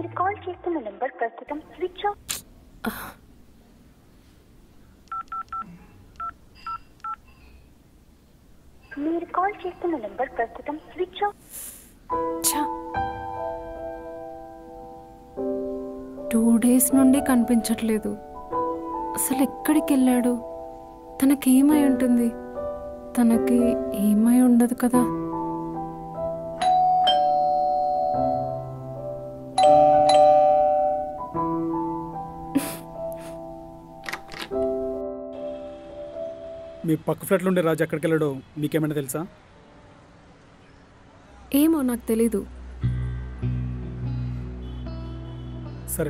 మీరు కాల్ చేస్తున్న నెంబర్ ప్రస్తుతం స్విచ్ ఆఫ్ మీరు కాల్ చేస్తున్న నెంబర్ ప్రస్తుతం స్విచ్ ఆఫ్ ఛ! టూ డేస్ నుండి కనిపించట్లేదు అసలు ఎక్కడికి వెళ్ళాడు తనకేమై ఉంటుంది తనకి ఏమై ఉండదు కదా మీ పక్క ఫ్లాట్లో ఉండే రాజు ఎక్కడికి వెళ్ళాడో మీకేమైనా తెలుసా ఏమో నాకు తెలీదు సరే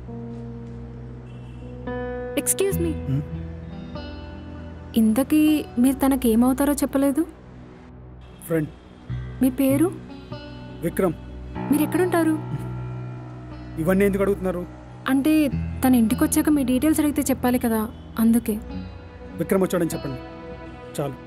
ఎక్స్క్యూజ్ మీ Hmm? ఇంతకీ మీరు తనకి ఏమవుతారో చెప్పలేదు ఫ్రెండ్ మీ పేరు విక్రమ్ మీరు ఎక్కడుంటారు ఇవన్నీ ఎందుకు అడుగుతున్నారు అంటే తన ఇంటికి వచ్చాక మీ డీటెయిల్స్ అడిగితే చెప్పాలి కదా అందుకే విక్రమ్ వచ్చాడని చెప్పండి చాలు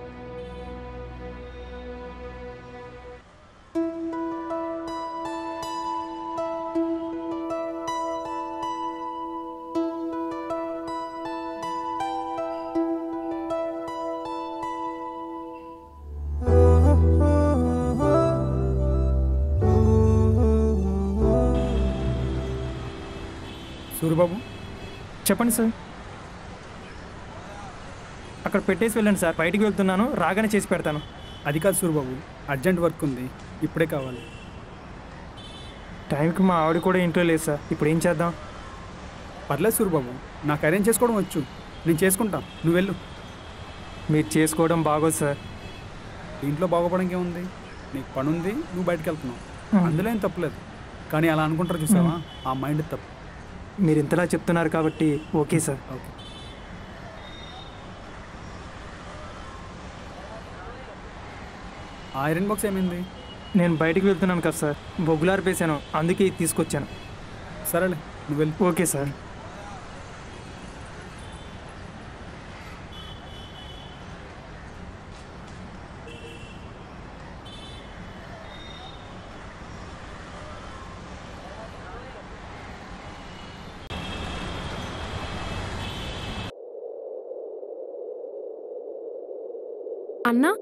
సూర్యబాబు చెప్పండి సార్ అక్కడ పెట్టేసి వెళ్ళండి సార్ బయటికి వెళ్తున్నాను రాగానే చేసి పెడతాను అది కాదు సూర్యబాబు అర్జెంట్ వర్క్ ఉంది ఇప్పుడే కావాలి టైంకి మా ఆవిడ కూడా ఇంట్లో లేదు సార్ ఇప్పుడు ఏం చేద్దాం పర్లేదు సూర్యబాబు నాకు అరేంజ్ చేసుకోవడం వచ్చు నేను చేసుకుంటా నువ్వు వెళ్ళు మీరు చేసుకోవడం బాగోదు సార్ ఇంట్లో బాగుపడడానికి ఏముంది నీకు పని ఉంది నువ్వు బయటకు వెళ్తున్నావు అందులో ఏం తప్పులేదు కానీ అలా అనుకుంటారు చూసావా ఆ మైండ్ తప్పు మీరు ఇంతలా చెప్తున్నారు కాబట్టి ఓకే సార్ ఓకే ఆ ఐరన్ బాక్స్ ఏమైంది నేను బయటికి వెళ్తున్నాను కదా సార్ బొగ్గులార్ పేసాను అందుకే ఇది తీసుకొచ్చాను సరేలే నువ్వు వెళ్ళు ఓకే సార్ అన్నా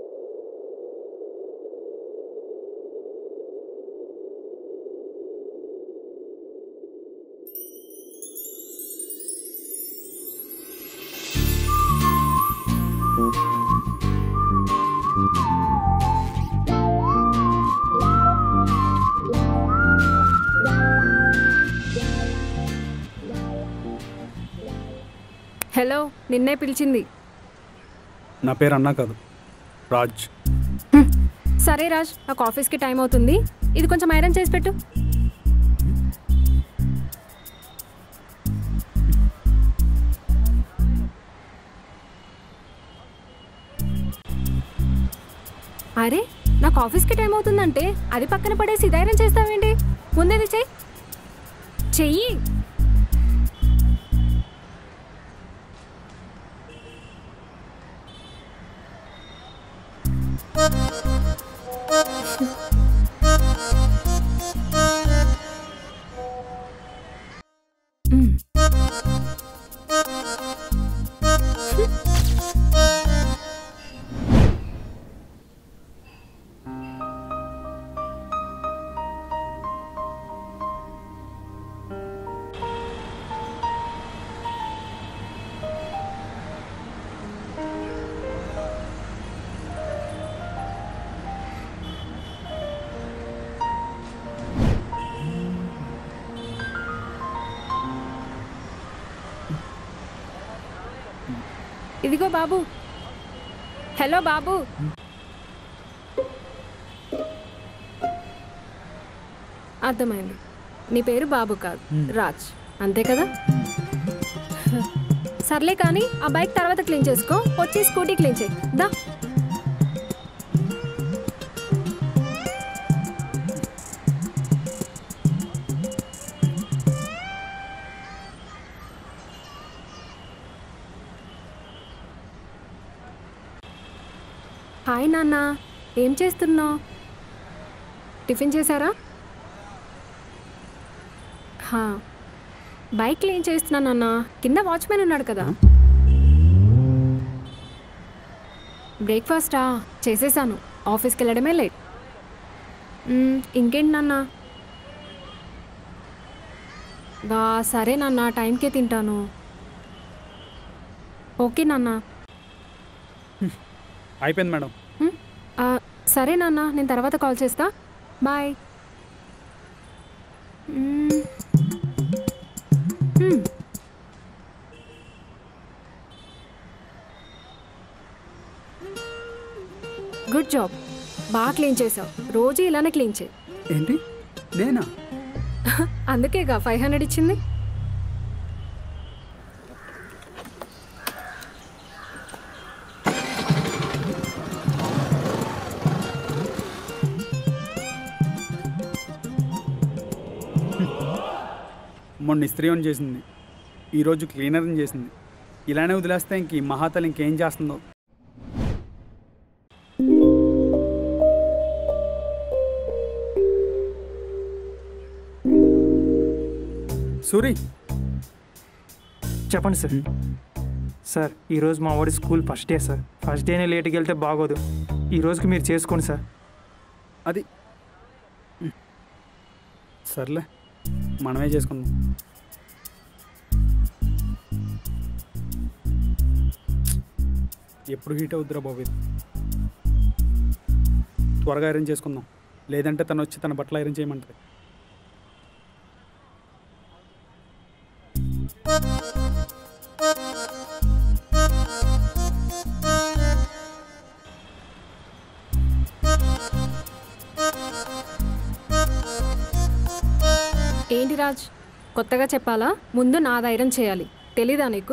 హలో నిన్నే పిలిచింది నా పేరు అన్నా కాదు రాజ్ సరే రాజ్ నాకు ఆఫీస్కి టైం అవుతుంది ఇది కొంచెం ఐరన్ చేసి పెట్టు అరే నాకు ఆఫీస్కి టైం అవుతుందంటే అది పక్కన పడేసి ఇది ఐరన్ చేస్తావేంటి ముందేది చెయ్యి చెయ్యి మ్. ఇదిగో బాబు హలో బాబు అర్థమైంది నీ పేరు బాబు కాదు రాజ్ అంతే కదా సర్లే కానీ ఆ బైక్ తర్వాత క్లీన్ చేసుకో వచ్చి స్కూటీ క్లీన్ చేయి దా హాయ్ నాన్న ఏం చేస్తున్నావు టిఫిన్ చేశారా హా బైక్ క్లీన్ చేస్తున్నాను అన్న కింద వాచ్మెన్ ఉన్నాడు కదా బ్రేక్ఫాస్టా చేసేసాను ఆఫీస్కి వెళ్ళడమే లేట్ మ్మ్, ఇంకేంటి నాన్న బా సరే నాన్న టైంకే తింటాను ఓకే నాన్న అయిపోయింది మేడం మ్మ్, ఆ, సరే నాన్న నేను తర్వాత కాల్ చేస్తా bye hmm. Hmm. Good job బాగా క్లీన్ చేసావు రోజు ఇలానే క్లీన్ చేయి ఏంటి నేనా అందుకేగా ఫైవ్ హండ్రెడ్ ఇచ్చింది మొన్న ఇస్త్రీ అని చేసింది ఈరోజు క్లీనర్ని చేసింది ఇలానే వదిలేస్తే ఇంక ఈ మహాతలు ఇంకేం చేస్తుందో సూరి చెప్పండి సార్ సార్ ఈరోజు మా వాడి school first day sir first డేనే లేట్కి వెళ్తే బాగోదు ఈ రోజుకి మీరు చేసుకోండి సార్ అది సర్లే మనమే చేసుకుందాం ఎప్పుడు హీట్ అవుద్దిరా బాబు ఇది త్వరగా ఐరన్ చేసుకుందాం లేదంటే తను వచ్చి తన బట్టలు ఐరన్ చేయమంటది ఏంటి రాజ్ కొత్తగా చెప్పాలా ముందు నా ధైర్యం చేయాలి తెలీదా నీకు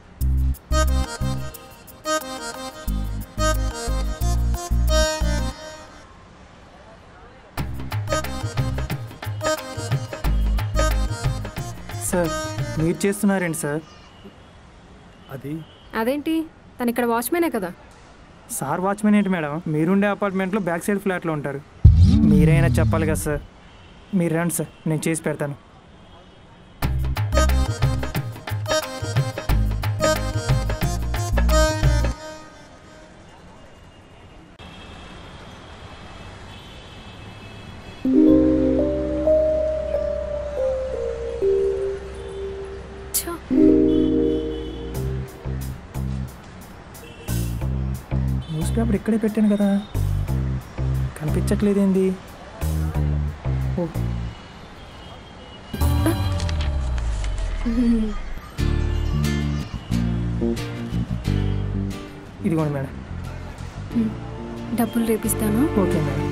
సార్ మీరు చేస్తున్నారేంటి సార్ అది అదేంటి తను ఇక్కడ వాచ్మెనే కదా సార్ వాచ్మెన్ ఏంటి మేడం మీరుండే అపార్ట్మెంట్లో బ్యాక్ సైడ్ ఫ్లాట్లో ఉంటారు మీరైనా చెప్పాలి కదా సార్ మీరు రండి సార్ నేను చేసి పెడతాను ఛ, న్యూస్ పేపర్ ఇక్కడే పెట్టాను కదా కనిపించట్లేదేంది ఓ ఇదిగోండి మేడం డబ్బులు రేపిస్తాను ఓకే మేడం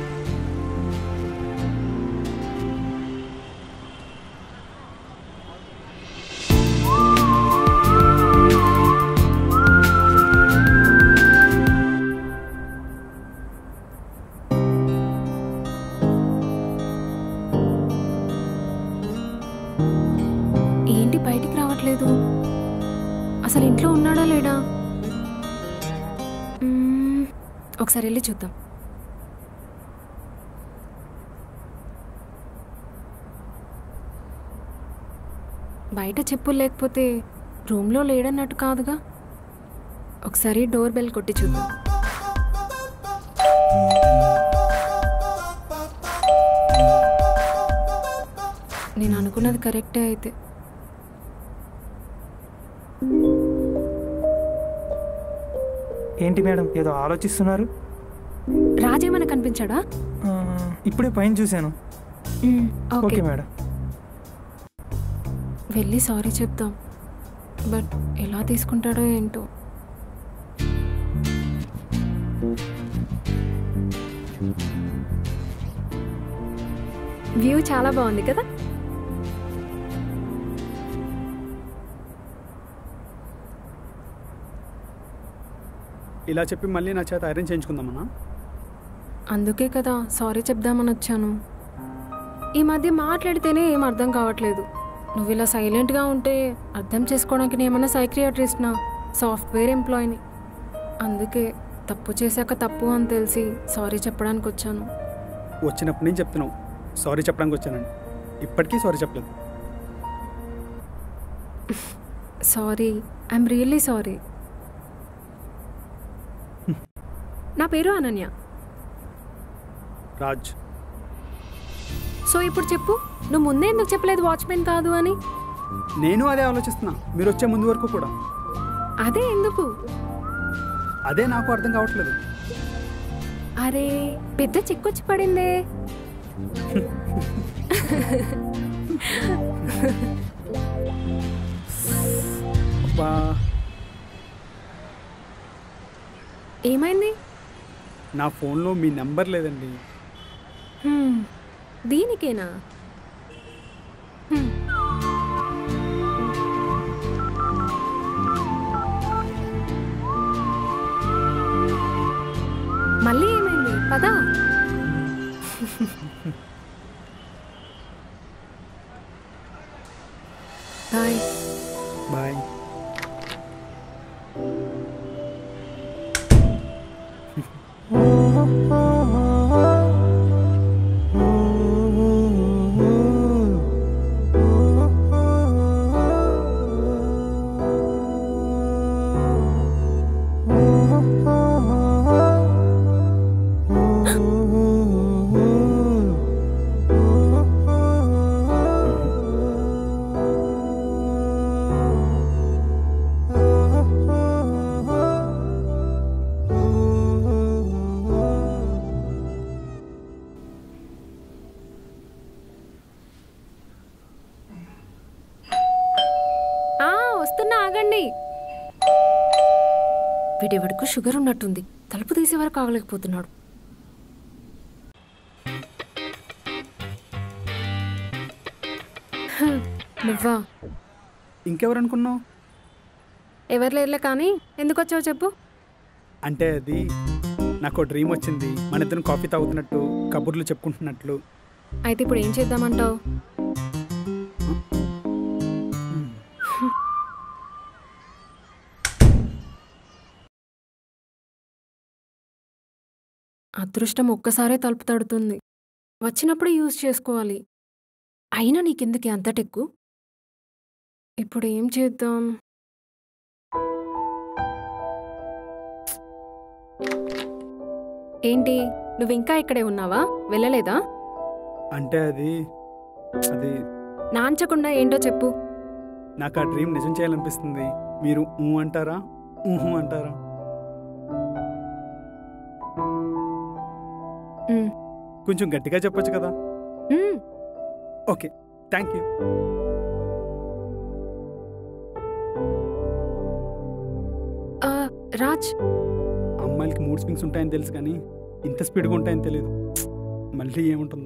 ఏంటి బయటికి రావట్లేదు అసలు ఇంట్లో ఉన్నాడా లేడా మ్మ్, ఒకసారి వెళ్ళి చూద్దాం బయట చెప్పులు లేకపోతే రూమ్లో లేడన్నట్టు కాదుగా ఒకసారి డోర్ బెల్ కొట్టి చూద్దాం నేను అనుకున్నది కరెక్టే అయితే ఏంటి మేడం ఏదో ఆలోచిస్తున్నారు రాజేమన్నా కనిపించాడా ఆ, ఇప్పుడే పైన చూశాను మ్మ్, ఓకే ఓకే మేడం వెళ్ళి సారీ చెప్తాం బట్ ఎలా తీసుకుంటాడో ఏంటో వ్యూ చాలా బాగుంది కదా ఇలా చెప్పి మళ్ళీ నా చేత ఐరన్ చేయించుకుందామన్నా అందుకే కదా సారీ చెప్దామని వచ్చాను ఈ మధ్య మాట్లాడితేనే ఏం అర్థం కావట్లేదు నువ్వు ఇలా సైలెంట్గా ఉంటే అర్థం చేసుకోవడానికి నేను ఏమన్నా సైక్రియాట్రిస్ట్నా సాఫ్ట్వేర్ ఎంప్లాయీని అందుకే తప్పు చేశాక తప్పు అని తెలిసి సారీ చెప్పడానికి వచ్చాను వచ్చినప్పటి నుంచి చెప్తున్నావు సారీ చెప్పడానికి వచ్చానండి ఇప్పటికీ సారీ చెప్పలేదు సారీ ఐఎమ్ రియల్లీ సారీ నా పేరు అనన్య రాజ్ సో ఇప్పుడు చెప్పు నువ్వు ముందే ఎందుకు చెప్పలేదు వాచ్మెన్ కాదు అని నేను అదే ఆలోచిస్తున్నా మీరు వచ్చే ముందు వరకు కూడా అదే ఎందుకు అదే నాకు అర్థం కావట్లేదు అరే పెద్ద చిక్కొచ్చి పడిందే అబ్బా ఏమైంది నా ఫోన్లో మీ నెంబర్ లేదండి హ్మ్, దీనికేనా హ్మ్. మళ్ళీ ఏమైంది పదా బాయ్ బాయ్ ఆ, వస్తున్నా ఆగండి వీడెవడికు షుగర్ ఉన్నట్టుంది తలుపు తీసే వరకు ఆగలేకపోతున్నాడు హ, నువ్వా ఇంకెవరు అనుకున్నావు ఎవరు లేరులే కానీ ఎందుకు వచ్చావు చెప్పు అంటే అది నాకు డ్రీమ్ వచ్చింది మన ఇద్దరం కాఫీ తాగుతున్నట్టు కబుర్లు చెప్పుకుంటున్నట్లు అయితే ఇప్పుడు ఏం చేద్దామంటావు అదృష్టం ఒక్కసారే తలుపు తడుతుంది వచ్చినప్పుడు యూజ్ చేసుకోవాలి అయినా నీకెందుకు అంత టెక్కు ఇప్పుడు ఏం చేద్దాం ఏంటి నువ్వు ఇంకా ఇక్కడే ఉన్నావా వెళ్ళలేదా అంటే అది అది నాంచకుండా ఏంటో చెప్పు నాకు ఆ డ్రీమ్ నిజం చేయాలనిపిస్తుంది మీరు ఊ అంటారా ఊహు అంటారా ఉమ్, కొంచెం గట్టిగా చెప్పొచ్చు కదా ఉమ్, ఓకే థ్యాంక్ యూ ఆ, రాజ్ అమ్మాయిలకి మూడ్ స్వింగ్స్ ఉంటాయని తెలుసు కానీ ఇంత స్పీడ్గా ఉంటాయని తెలియదు మళ్ళీ ఏముంటుందో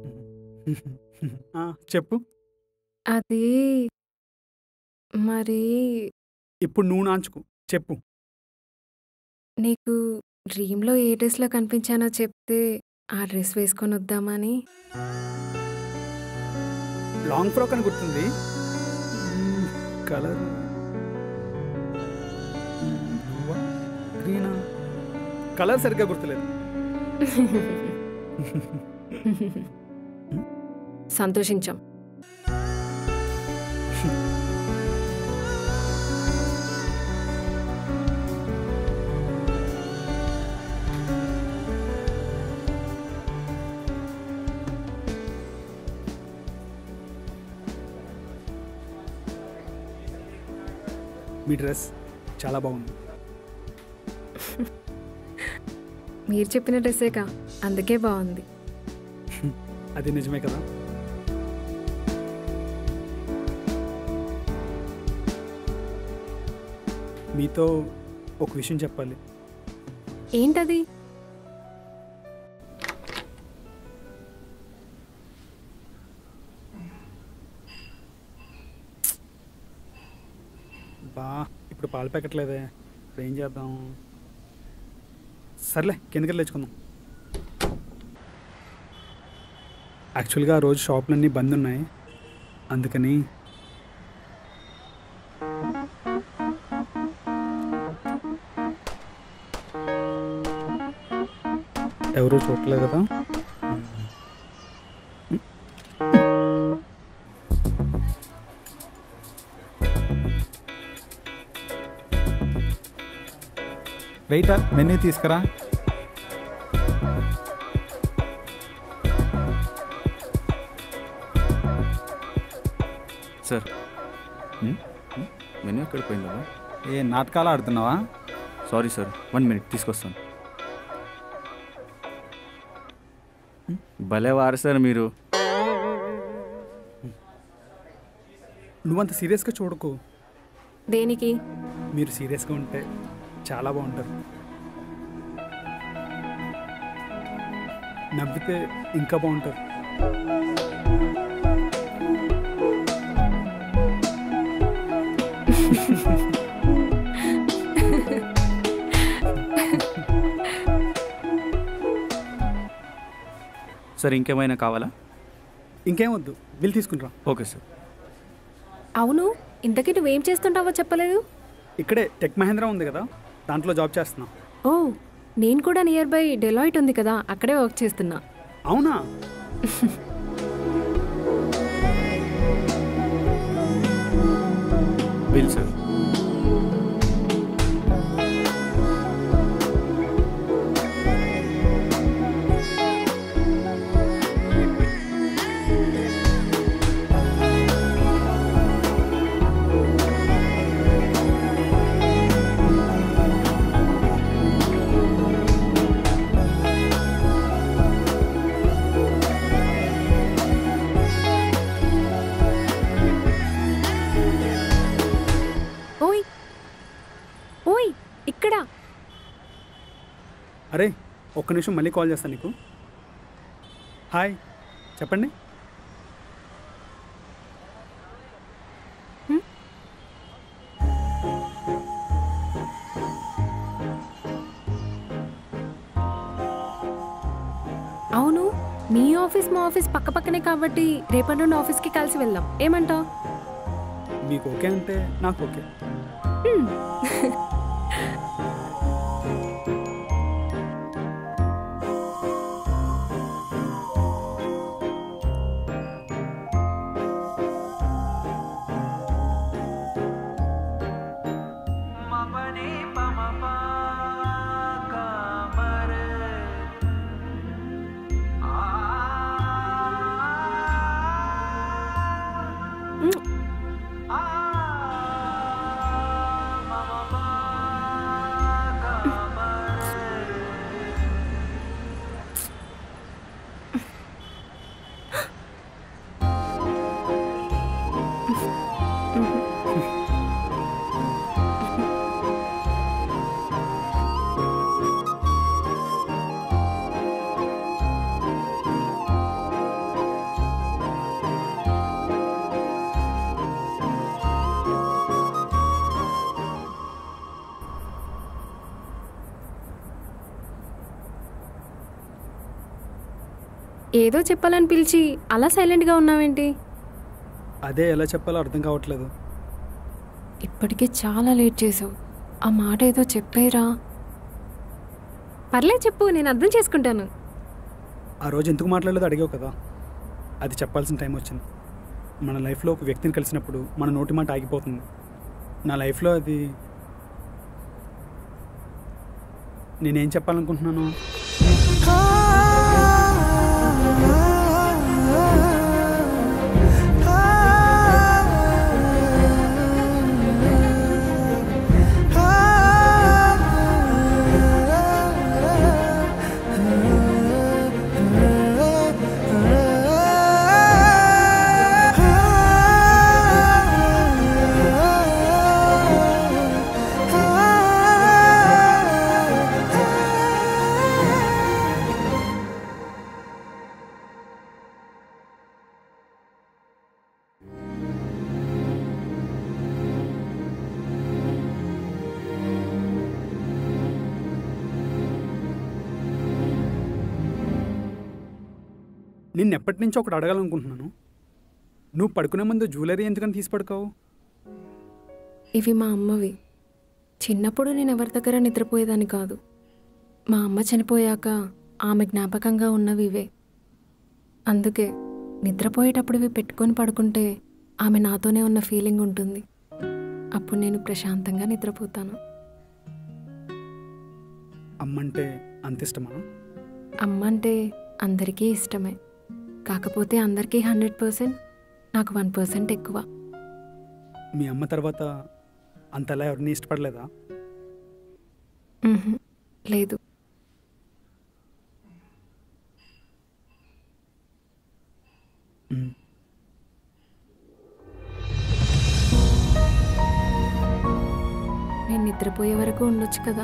ఆ, చెప్పు అది మరి ఇప్పుడు నువ్వు నాంచుకు చెప్పు నీకు డ్రీమ్లో ఏ డ్రెస్లో కనిపించానో చెప్తే ఆ డ్రెస్ వేసుకొని వద్దామని లాంగ్ ఫ్రాక్ అని గుర్తుంది కలర్ గ్రీనా కలర్ సరిగ్గా గుర్తులేదు సంతోషించాం మీ డ్రెస్ చాలా బాగుంది మీరు చెప్పిన డ్రెస్సేగా అందుకే బాగుంది అది నిజమే కదా మీతో ఒక విషయం చెప్పాలి ఏంటది బా ఇప్పుడు పాలు ప్యాకెట్లేదే ఇప్పుడు ఏం చేద్దాం సర్లే కిందకి వెళ్ళి తెచ్చుకుందాం యాక్చువల్గా ఆ రోజు షాపులన్నీ బంద్ ఉన్నాయి అందుకని ఎవరు చూడలేదు కదా వెయిటర్ మెనూ తీసుకురా సార్ మెనూ ఎక్కడ పోయిందా ఏ నాటకాలు ఆడుతున్నావా సారీ సార్ వన్ మినిట్ తీసుకొస్తాను భలే వారు సార్ మీరు నువ్వంత సీరియస్గా చూడకు దేనికి మీరు సీరియస్గా ఉంటే చాలా బాగుంటారు నవ్వితే ఇంకా బాగుంటారు సార్ ఇంకేమైనా కావాలా ఇంకేం వద్దు బిల్ తీసుకునిరా ఓకే సార్ అవును ఇంతకీ నువ్వేం చేస్తుంటావో చెప్పలేదు ఇక్కడే టెక్ మహేంద్ర ఉంది కదా దాంట్లో జాబ్ చేస్తున్నా ఓ నేను కూడా నియర్ బై డెలాయిట్ ఉంది కదా అక్కడే వర్క్ చేస్తున్నా అవునా బిల్ సార్ ఓయ్ ఓయ్ ఇక్కడ అరే ఒక్క నిమిషం మళ్ళీ కాల్ చేస్తాను నీకు హాయ్ చెప్పండి అవును మీ ఆఫీస్ మా ఆఫీస్ పక్క పక్కనే కాబట్టి రేపటి నుండి ఆఫీస్కి కలిసి వెళ్దాం ఏమంటావు మీకు ఓకే అంటే నాకు ఓకే ఏదో చెప్పాలని పిలిచి అలా సైలెంట్గా ఉన్నావేంటి అదే ఎలా చెప్పాలో అర్థం కావట్లేదు ఇప్పటికే చాలా లేట్ చేసావు ఆ మాట ఏదో చెప్పేరా పర్లేదు చెప్పు నేను అర్థం చేసుకుంటాను ఆ రోజు ఎందుకు మాట్లాడలేదు అడిగావు కదా అది చెప్పాల్సిన టైం వచ్చింది మన లైఫ్లో ఒక వ్యక్తిని కలిసినప్పుడు మన నోటి మాట ఆగిపోతుంది నా లైఫ్లో అది నేనేం చెప్పాలనుకుంటున్నాను నిన్ను ఎప్పటి నుంచో ఒకటి అడగాలనుకుంటున్నాను నువ్వు పడుకునే ముందు జ్యువెలరీ ఎందుకని తీసి పడుకోవు ఇవి మా అమ్మవి చిన్నప్పుడు నేను ఎవరి దగ్గర నిద్రపోయేదాన్ని కాదు మా అమ్మ చనిపోయాక ఆమె జ్ఞాపకంగా ఉన్నవి ఇవే అందుకే నిద్రపోయేటప్పుడు ఇవి పెట్టుకొని పడుకుంటే ఆమె నాతోనే ఉన్న ఫీలింగ్ ఉంటుంది అప్పుడు నేను ప్రశాంతంగా నిద్రపోతాను అమ్మంటే అంత ఇష్టమా అమ్మ అంటే అందరికీ ఇష్టమే కాకపోతే అందరికీ హండ్రెడ్ పర్సెంట్ నాకు వన్ పర్సెంట్ ఎక్కువ మీ అమ్మ తర్వాత అంతలా ఎవరిని ఇష్టపడలేదా మ్హూ. లేదు మ్మ్. నేను నిద్రపోయే వరకు ఉండొచ్చు కదా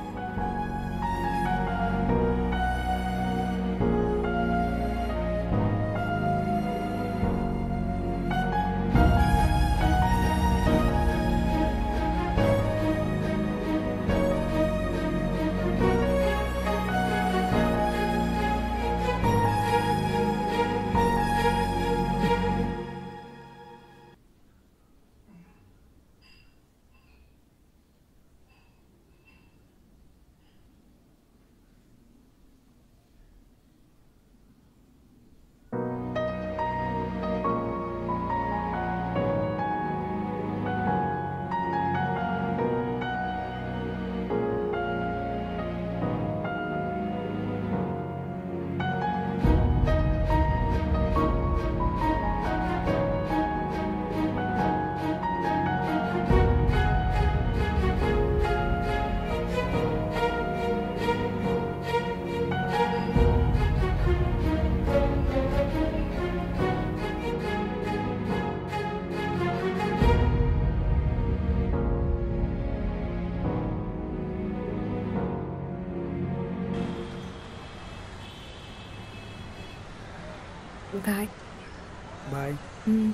బాయ్ బాయ్ మ్.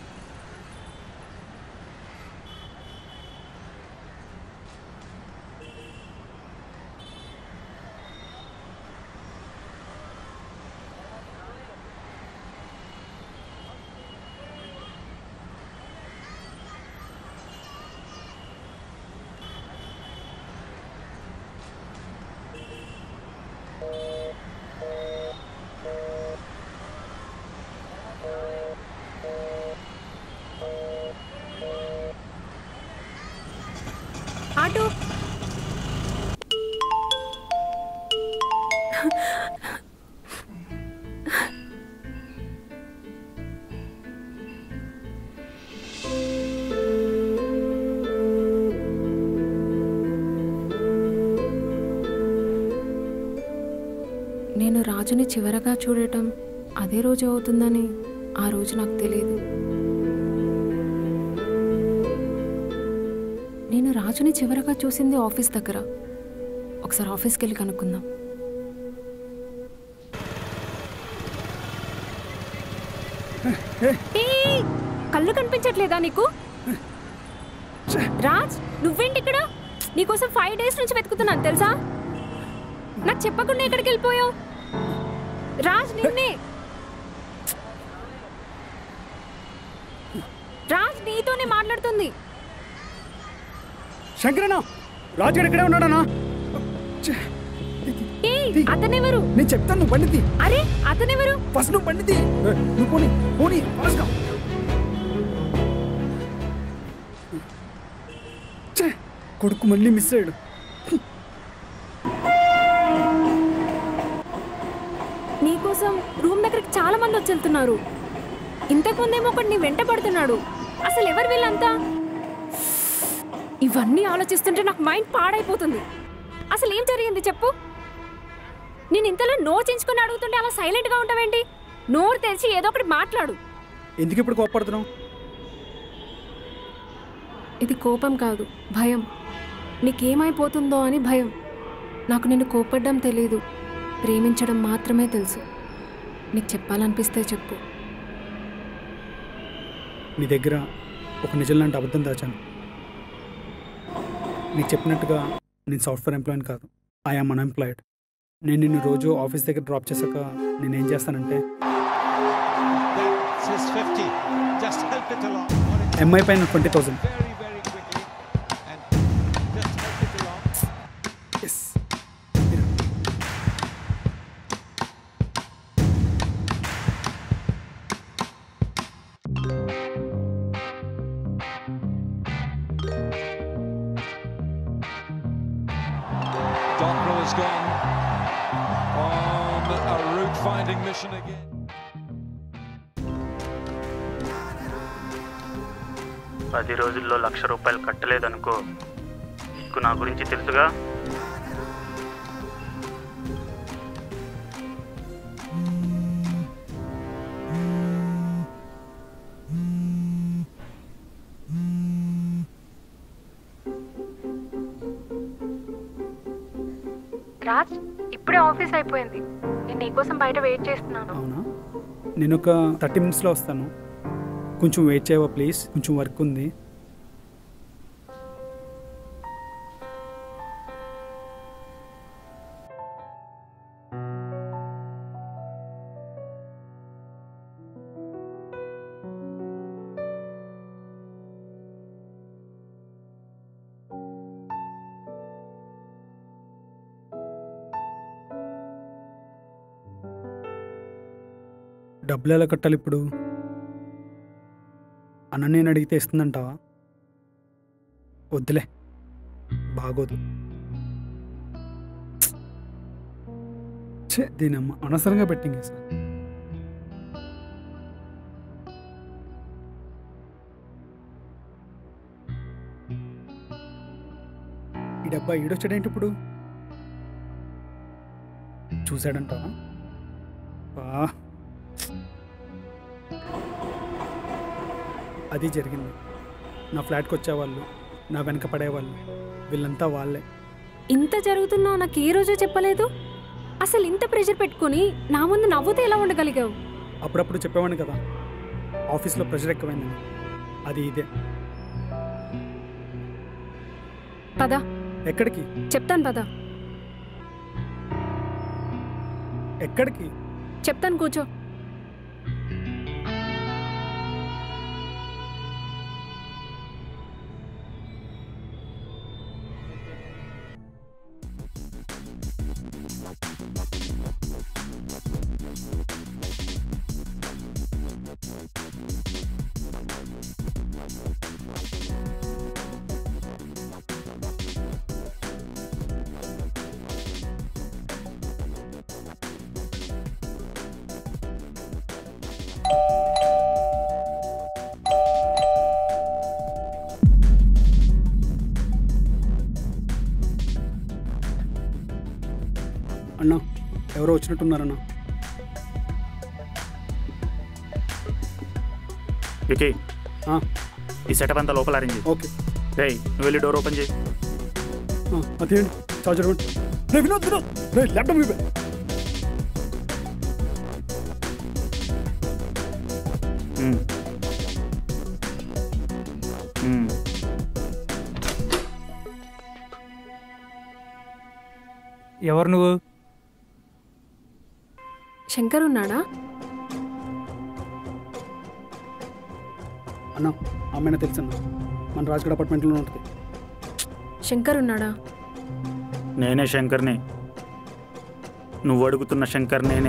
ఆటో నేను రాజుని చివరగా చూడటం అదే రోజు అవుతుందని ఆ రోజు నాకు తెలియదు నేను రాజుని చివరగా చూసింది ఆఫీస్ దగ్గర ఒకసారి ఆఫీస్కి వెళ్ళి కనుక్కుందాం ఏయ్! కళ్ళు కనిపించట్లేదా నీకు రాజ్ నువ్వేంటి ఇక్కడ నీకోసం ఫైవ్ డేస్ నుంచి వెతుకుతున్నాను తెలుసా నాకు చెప్పకుండా ఎక్కడికి వెళ్ళిపోయావు రాజ్ నిన్నే రాజ్ నీతోనే మాట్లాడుతుంది శంకరనా రాజుగారు ఇక్కడే ఉన్నాడనా ఏయ్ అతనెవరు నేను చెప్తాను నువ్వు బండిది అరే అతనెవరు ఫస్ట్ నువ్వు బండిది నువ్వు పోనీ పోనీ ఫాస్ట్గా ఛే, కొడుకు మళ్ళీ మిస్ అయ్యాడు నీకోసం రూమ్ దగ్గరికి చాలా మంది వచ్చి వెళ్తున్నారు ఇంతకు ముందేమో ఒకటి నీ వెంట పడుతున్నాడు అసలు ఎవరు వీళ్ళంతా ఇవన్నీ ఆలోచిస్తుంటే నాకు మైండ్ పాడైపోతుంది అసలు ఏం జరిగింది చెప్పు నేను ఇంతలో నోరు చించుకొని అడుగుతుంటే అలా సైలెంట్గా ఉంటావేంటి నోరు తెరిచి ఏదో ఒకటి మాట్లాడు ఎందుకు ఇప్పుడు కోప్పడుతున్నావు ఇది కోపం కాదు భయం నీకేమైపోతుందో అని భయం నాకు నిన్ను కోపడ్డం తెలీదు ప్రేమించడం మాత్రమే తెలుసు నీకు చెప్పాలనిపిస్తే చెప్పు నీ దగ్గర ఒక నిజం లాంటి అబద్ధం దాచాను నీకు చెప్పినట్టుగా నేను సాఫ్ట్వేర్ ఎంప్లాయీని కాదు ఐఆమ్ అన్ఎంప్లాయిడ్ నేను నిన్ను రోజు ఆఫీస్ దగ్గర డ్రాప్ చేశాక నేనేం చేస్తానంటే That says 50. Just help it along. Or it EMI పైన twenty thousand very, very quickly. And just help it along. Yes Docro has gone on a route finding mission again. పది రోజుల్లో లక్ష రూపాయలు కట్టలేదనుకో నీకు నా గురించి తెలుసుగా రాజ్ ఇప్పుడే ఆఫీస్ అయిపోయింది నేను నీకోసం బయట వెయిట్ చేస్తున్నాను అవునా నేను ఒక థర్టీ మినిట్స్లో వస్తాను కొంచెం వెయిట్ చేయవా ప్లీజ్ కొంచెం వర్క్ ఉంది డబ్బులు ఎలా కట్టాలి ఇప్పుడు అన్న నేను అడిగితే ఇస్తుందంటావా వద్దులే బాగోదు ఛే దీనమ్మ అనవసరంగా పెట్టింది సార్ ఈ డబ్బా ఈడొచ్చాడేంటి ఇప్పుడు చూశాడంటావా బా అది జరిగింది నా ఫ్లాట్కి వచ్చేవాళ్ళు నా వెనక పడేవాళ్ళు వీళ్ళంతా వాళ్ళే ఇంత జరుగుతున్నా నాకు ఏ రోజు చెప్పలేదు అసలు ఇంత ప్రెషర్ పెట్టుకొని నా ముందు నవ్వుతూ ఎలా ఉండగలిగావు అప్పుడప్పుడు చెప్పేవాడిని కదా ఆఫీస్లో ప్రెషర్ ఎక్కువైందని అది ఇదే పద ఎక్కడికి చెప్తాను పద ఎక్కడికి చెప్తాను కూర్చో అన్నా ఎవరో వచ్చినట్టున్నారన్నా వికీ ఆ, ఈ సెటప్ అంతా లోపల అరేంజ్ ఓకే రే నువ్వు వెళ్ళి డోర్ ఓపెన్ చేయి ఆ, అదేంటి చార్జర్ ఇవ్వండి. రే వినోద్ వినోద్ రే ల్యాప్టాప్ ఇవ్వ మ్మ్. మ్మ్. ఎవరు నువ్వు శంకర్ ఉన్నాడా అన్న అమ్మాయినా తెలుసన్న మన రాజగడ అపార్ట్మెంట్లో ఉంటుంది శంకర్ ఉన్నాడా నేనే శంకర్ని నువ్వు అడుగుతున్న శంకర్ నేనే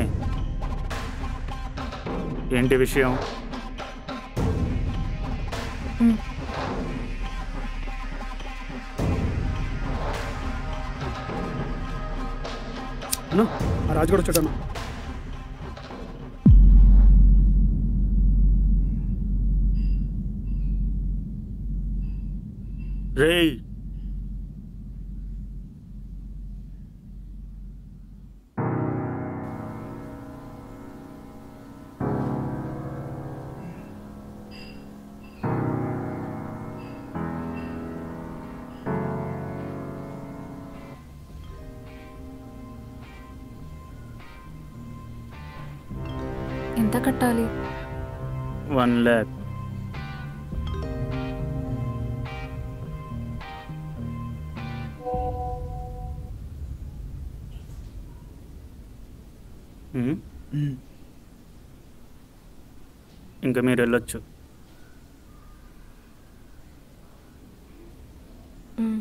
ఏంటి విషయం అన్న ఆ రాజగడ వచ్చాడన్న రేయ్ ఎంత కట్టాలి వన్ ల్యాక్ మ్మ్. ఉమ్. ఇంకా మీరు వెళ్ళొచ్చు మ్,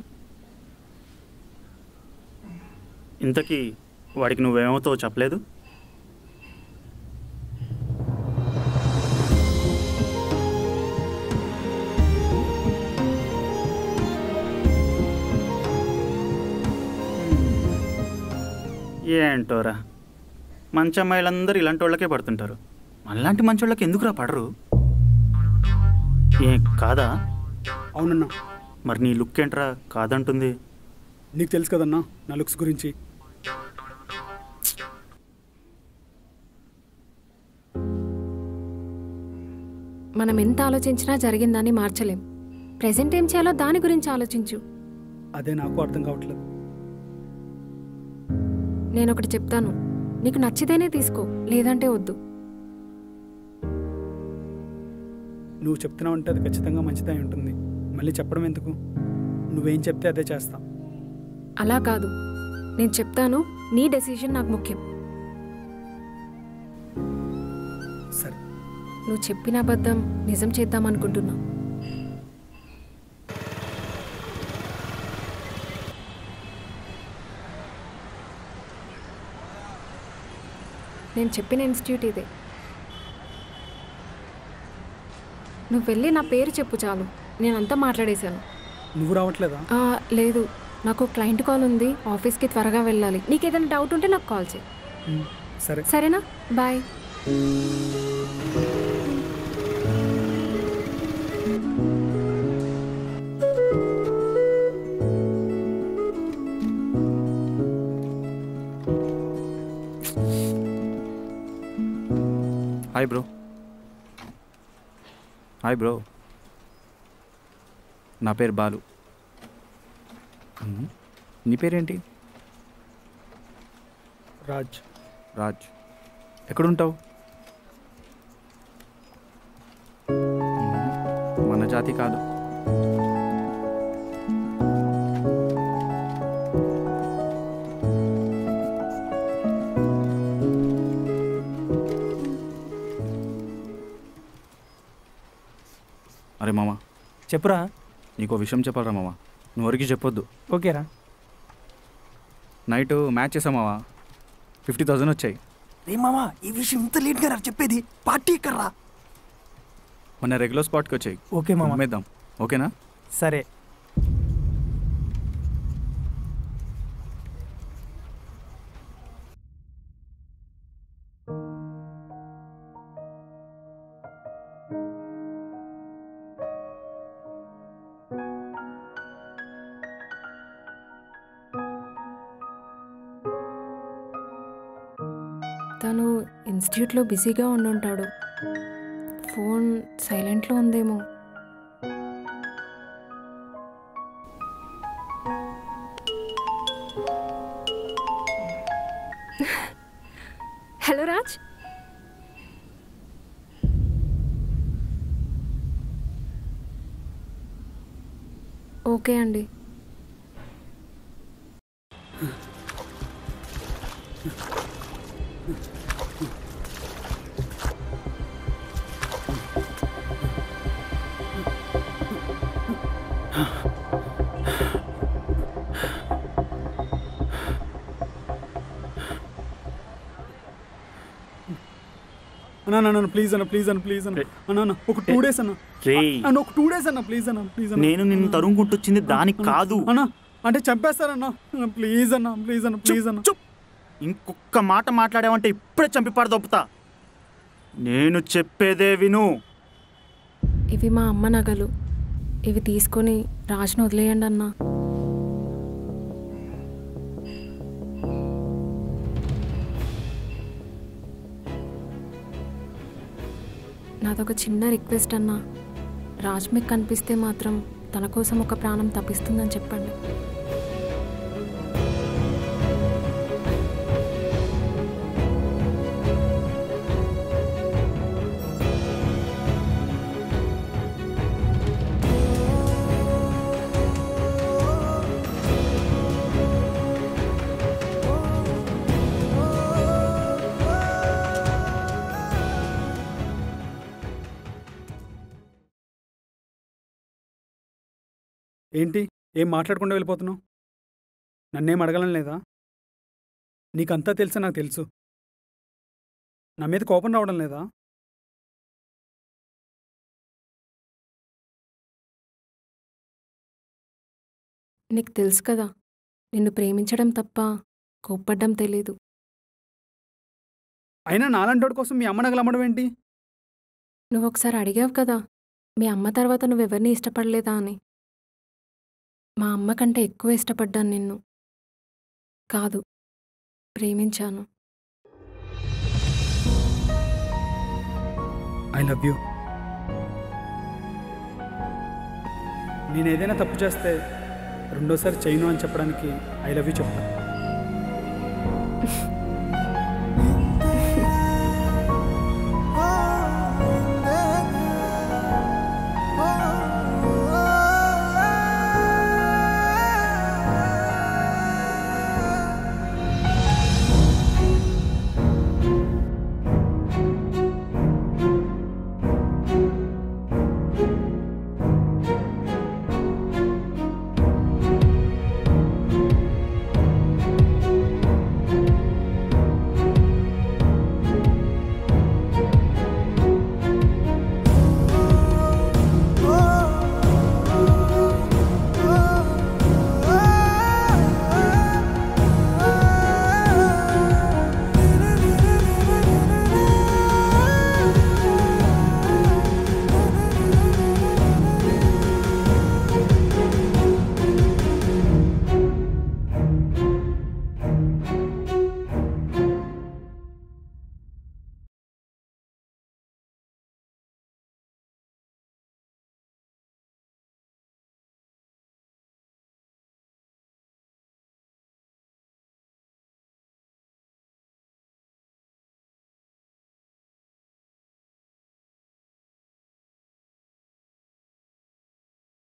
ఇంతకీ వాడికి నువ్వేమవుతావో చెప్పలేదు ఏంటోరా మంచి అమ్మాయిలందరూ ఇలాంటి వాళ్ళకే పడుతుంటారు అలాంటి మంచి వాళ్ళకి ఎందుకురా పడరు ఏ కాదా అవునన్నా మరి నీ లుక్ ఏంట్రా కాదంటుంది నీకు తెలుసు కదన్నా నా లుక్స్ గురించి మనం ఎంత ఆలోచించినా జరిగిందాన్ని మార్చలేం ప్రెసెంట్ ఏం చేయాలో దాని గురించి ఆలోచించు అదే నాకు అర్థం కావట్లేదు నేను ఒకటి చెప్తాను నీకు నచ్చితేనే తీసుకో లేదంటే వద్దు నువ్వు చెప్తున్నావు అంటే అది ఖచ్చితంగా మంచిదే అయి ఉంటుంది మళ్ళీ చెప్పడం ఎందుకు నువ్వేం చెప్తే అదే చేస్తా అలా కాదు నేను చెప్తాను నీ డెసిషన్ నాకు ముఖ్యం సరే నువ్వు చెప్పిన అబద్ధం నిజం చేద్దాం అనుకుంటున్నా నేను చెప్పిన ఇన్స్టిట్యూట్ ఇదే నువ్వు వెళ్ళి నా పేరు చెప్పు చాలు నేనంతా మాట్లాడేశాను నువ్వు రావట్లేదా ఆ, లేదు నాకు క్లయింట్ కాల్ ఉంది ఆఫీస్కి త్వరగా వెళ్ళాలి నీకు ఏదైనా డౌట్ ఉంటే నాకు కాల్ చేయి ఉమ్, సరే సరేనా bye hi bro hi bro నా పేరు బాలు మ్మ్. నీ పేరేంటి రాజ్ రాజ్ ఎక్కడుంటావు మ్మ్. మన జాతి కాదు అరే మామ చెప్పురా నీకో విషయం చెప్పాలరా మామ నువ్వు ఎవరికి చెప్పొద్దు ఓకేరా నైట్ మ్యాచ్ చేసాం మావా ఫిఫ్టీ థౌజండ్ వచ్చాయి రే మామా ఈ విషయం ఇంత లేట్గా రా చెప్పేది పార్టీ కర్రా మన రెగ్యులర్ స్పాట్కి వచ్చాయి ఓకే మామ అమ్మేద్దాం ఓకేనా సరే తను ఇన్స్టిట్యూట్లో బిజీగా ఉండుంటాడు ఫోన్ సైలెంట్లో ఉందేమో హలో రాజ్ ఓకే అండి అన్నా అన్న అన్న ప్లీజ్ అన్న ప్లీజ్ అన్న ప్లీజ్ అన్న అన్న అన్న ఒక టూ డేస్ అన్న రేయ్ అన్న ఒక టూ డేస్ అన్న ప్లీజ్ అన్న ప్లీజ్ అన్న నేను నిన్ను తరుముకుంటొచ్చింది దానికి కాదు అన్న అంటే చంపేస్తారన్న అన్న, ప్లీజ్ అన్న ప్లీజ్ అన్న ప్లీజ్ అన్న చుప్ ఇంకొక మాట మాట్లాడావంటే ఇప్పుడే చంపి పడదొప్పుతా నేను చెప్పేదే విను ఇవి మా అమ్మ నగలు ఇవి తీసుకొని రాజ్ను వదిలేయండి అన్నా నాదొక చిన్న రిక్వెస్ట్ అన్నా రాజ్ మీకు కనిపిస్తే మాత్రం తన కోసం ఒక ప్రాణం తప్పిస్తుందని చెప్పండి ఏంటి ఏం మాట్లాడకుండా వెళ్ళిపోతున్నావు నన్నేం అడగలం లేదా నీకంతా తెలుసా నాకు తెలుసు నా మీద కోపం రావడం లేదా నీకు తెలుసు కదా నిన్ను ప్రేమించడం తప్ప కోప్పడ్డం తెలీదు అయినా నాలంటోడి కోసం మీ అమ్మ నగలు అమ్మడం ఏంటి నువ్వు ఒకసారి అడిగావు కదా మీ అమ్మ తర్వాత నువ్వెవరిని ఇష్టపడలేదా అని మా అమ్మ కంటే ఎక్కువ ఇష్టపడ్డాను నిన్ను కాదు ప్రేమించాను ఐ లవ్ యూ నేను ఏదైనా తప్పు చేస్తే రెండోసారి చేయను అని చెప్పడానికి ఐ లవ్ యూ చెప్తాను